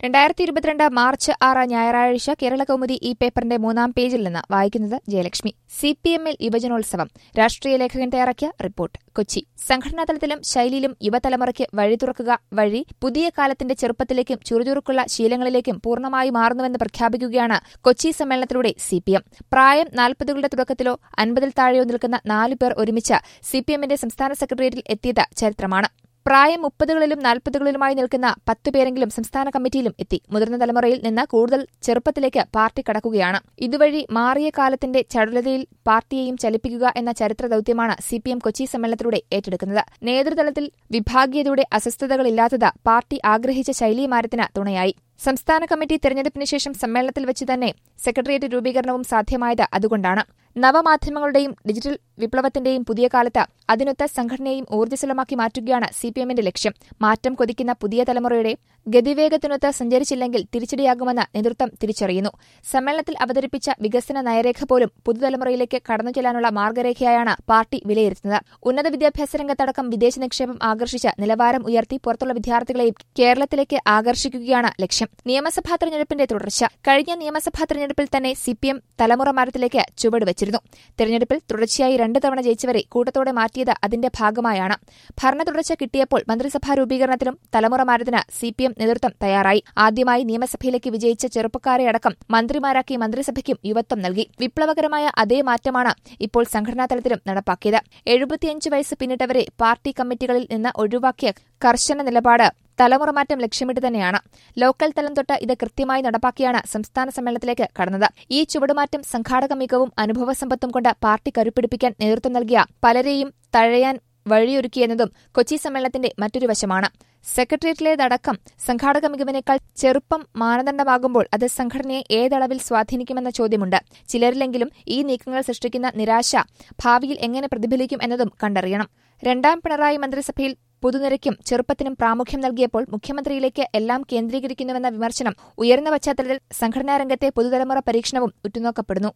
രണ്ടായിരത്തി ഇരുപത്തിരണ്ട് മാർച്ച് ആറ് ഞായറാഴ്ച കേരള കൗമുദി ഈ പേപ്പറിന്റെ മൂന്നാം പേജിൽ നിന്ന് വായിക്കുന്നത് ജയലക്ഷ്മി സി പി എമ്മിൽ യുവജനോത്സവം രാഷ്ട്രീയ ലേഖകൻ തയ്യാറാക്കിയ റിപ്പോർട്ട് കൊച്ചി സംഘടനാതലത്തിലും ശൈലിയിലും യുവതലമുറയ്ക്ക് വഴി തുറക്കുക വഴി പുതിയ കാലത്തിന്റെ ചെറുപ്പത്തിലേക്കും ചുറുചുറുക്കുള്ള ശീലങ്ങളിലേക്കും പൂർണ്ണമായി മാറുന്നുവെന്ന് പ്രഖ്യാപിക്കുകയാണ് കൊച്ചി സമ്മേളനത്തിലൂടെ സി പി എം പ്രായം നാൽപ്പതുകളുടെ തുടക്കത്തിലോ അൻപതിൽ താഴെയോ നിൽക്കുന്ന നാലു പേർ ഒരുമിച്ച് സി പി എമ്മിന്റെ സംസ്ഥാന സെക്രട്ടേറിയറ്റിൽ എത്തിയത് ചരിത്രമാണ് പ്രായം മുപ്പതുകളിലും നാൽപ്പതുകളിലുമായി നിൽക്കുന്ന പത്തു പേരെങ്കിലും സംസ്ഥാന കമ്മിറ്റിയിലും എത്തി മുതിർന്ന തലമുറയിൽ നിന്ന് കൂടുതൽ ചെറുപ്പത്തിലേക്ക് പാർട്ടി കടക്കുകയാണ് ഇതുവഴി മാറിയ കാലത്തിന്റെ ചടുലതയിൽ പാർട്ടിയെയും ചലിപ്പിക്കുക എന്ന ചരിത്ര ദൌത്യമാണ് സി പി എം കൊച്ചി സമ്മേളനത്തിലൂടെ ഏറ്റെടുക്കുന്നത് നേതൃതലത്തിൽ വിഭാഗീയതയുടെ അസ്വസ്ഥതകളില്ലാത്തത് പാർട്ടി ആഗ്രഹിച്ച ശൈലീമാരത്തിന് തുണയായി സംസ്ഥാന കമ്മിറ്റി തെരഞ്ഞെടുപ്പിന് ശേഷം സമ്മേളനത്തിൽ വെച്ച് തന്നെ സെക്രട്ടേറിയറ്റ് രൂപീകരണവും സാധ്യമായത് അതുകൊണ്ടാണ് നവമാധ്യമങ്ങളുടെയും ഡിജിറ്റൽ വിപ്ലവത്തിന്റെയും പുതിയ കാലത്ത് അതിനൊത്ത സംഘടനയെയും ഊർജ്ജസ്വലമാക്കി മാറ്റുകയാണ് സി പി എമ്മിന്റെ ലക്ഷ്യം മാറ്റം കൊതിക്കുന്ന പുതിയ തലമുറയുടെ ഗതിവേഗത്തിനൊത്ത് സഞ്ചരിച്ചില്ലെങ്കിൽ തിരിച്ചടിയാകുമെന്ന് നേതൃത്വം തിരിച്ചറിയുന്നു സമ്മേളനത്തിൽ അവതരിപ്പിച്ച വികസന നയരേഖ പോലും പുതുതലമുറയിലേക്ക് കടന്നു ചെല്ലാനുള്ള മാർഗരേഖയായാണ് പാർട്ടി വിലയിരുത്തുന്നത് ഉന്നത വിദ്യാഭ്യാസ രംഗത്തടക്കം വിദേശ നിക്ഷേപം ആകർഷിച്ച് നിലവാരം ഉയർത്തി പുറത്തുള്ള വിദ്യാർത്ഥികളെയും കേരളത്തിലേക്ക് ആകർഷിക്കുകയാണ് ലക്ഷ്യം നിയമസഭാ തെരഞ്ഞെടുപ്പിന്റെ തുടർച്ച കഴിഞ്ഞ നിയമസഭാ തെരഞ്ഞെടുപ്പിൽ തന്നെ സി പി എം തലമുറ മരത്തിലേക്ക് ചുവടുവച്ചിരുന്നു തെരഞ്ഞെടുപ്പിൽ തുടർച്ചയായി രണ്ട് തവണ ജയിച്ചവരെ കൂട്ടത്തോടെ മാറ്റിയത് അതിന്റെ ഭാഗമായാണ് ഭരണ തുടർച്ച കിട്ടിയപ്പോൾ മന്ത്രിസഭാ രൂപീകരണത്തിലും തലമുറ മാരത്തിന് സി പി എം നേതൃത്വം തയ്യാറായി ആദ്യമായി നിയമസഭയിലേക്ക് വിജയിച്ച ചെറുപ്പക്കാരെ അടക്കം മന്ത്രിമാരാക്കി മന്ത്രിസഭയ്ക്കും യുവത്വം നൽകി വിപ്ലവകരമായ അതേ മാറ്റമാണ് ഇപ്പോൾ സംഘടനാ തലത്തിലും നടപ്പാക്കിയത് എഴുപത്തിയഞ്ച് വയസ്സ് പിന്നിട്ടവരെ പാർട്ടി കമ്മിറ്റികളിൽ നിന്ന് ഒഴിവാക്കിയ കർശന നിലപാട് തലമുറ മാറ്റം ലക്ഷ്യമിട്ട് തന്നെയാണ് ലോക്കൽ തലം തൊട്ട് ഇത് കൃത്യമായി നടപ്പാക്കിയാണ് സംസ്ഥാന സമ്മേളനത്തിലേക്ക് കടന്നത് ഈ ചുവടുമാറ്റം സംഘാടക മികവും അനുഭവസമ്പത്തും കൊണ്ട് പാർട്ടി കരുപ്പിടിപ്പിക്കാൻ നേതൃത്വം നൽകിയ പലരെയും തഴയാൻ വഴിയൊരുക്കിയെന്നതും കൊച്ചി സമ്മേളനത്തിന്റെ മറ്റൊരു വശമാണ് സെക്രട്ടേറിയറ്റിലേതടക്കം സംഘാടക മികവിനേക്കാൾ ചെറുപ്പം മാനദണ്ഡമാകുമ്പോൾ അത് സംഘടനയെ ഏതളവിൽ സ്വാധീനിക്കുമെന്ന ചോദ്യമുണ്ട് ചിലരിലെങ്കിലും ഈ നീക്കങ്ങൾ സൃഷ്ടിക്കുന്ന നിരാശ ഭാവിയിൽ എങ്ങനെ പ്രതിഫലിക്കും എന്നതും കണ്ടറിയണം രണ്ടാം പിണറായി മന്ത്രിസഭയിൽ പുതുനിരയ്ക്കും ചെറുപ്പത്തിനും പ്രാമുഖ്യം നൽകിയപ്പോൾ മുഖ്യമന്ത്രിയിലേക്ക് എല്ലാം കേന്ദ്രീകരിക്കുന്നുവെന്ന വിമർശനം ഉയർന്ന പശ്ചാത്തലത്തിൽ സംഘടനാ രംഗത്തെ പുതുതലമുറ പരീക്ഷണവും ഉറ്റുനോക്കപ്പെടുന്നു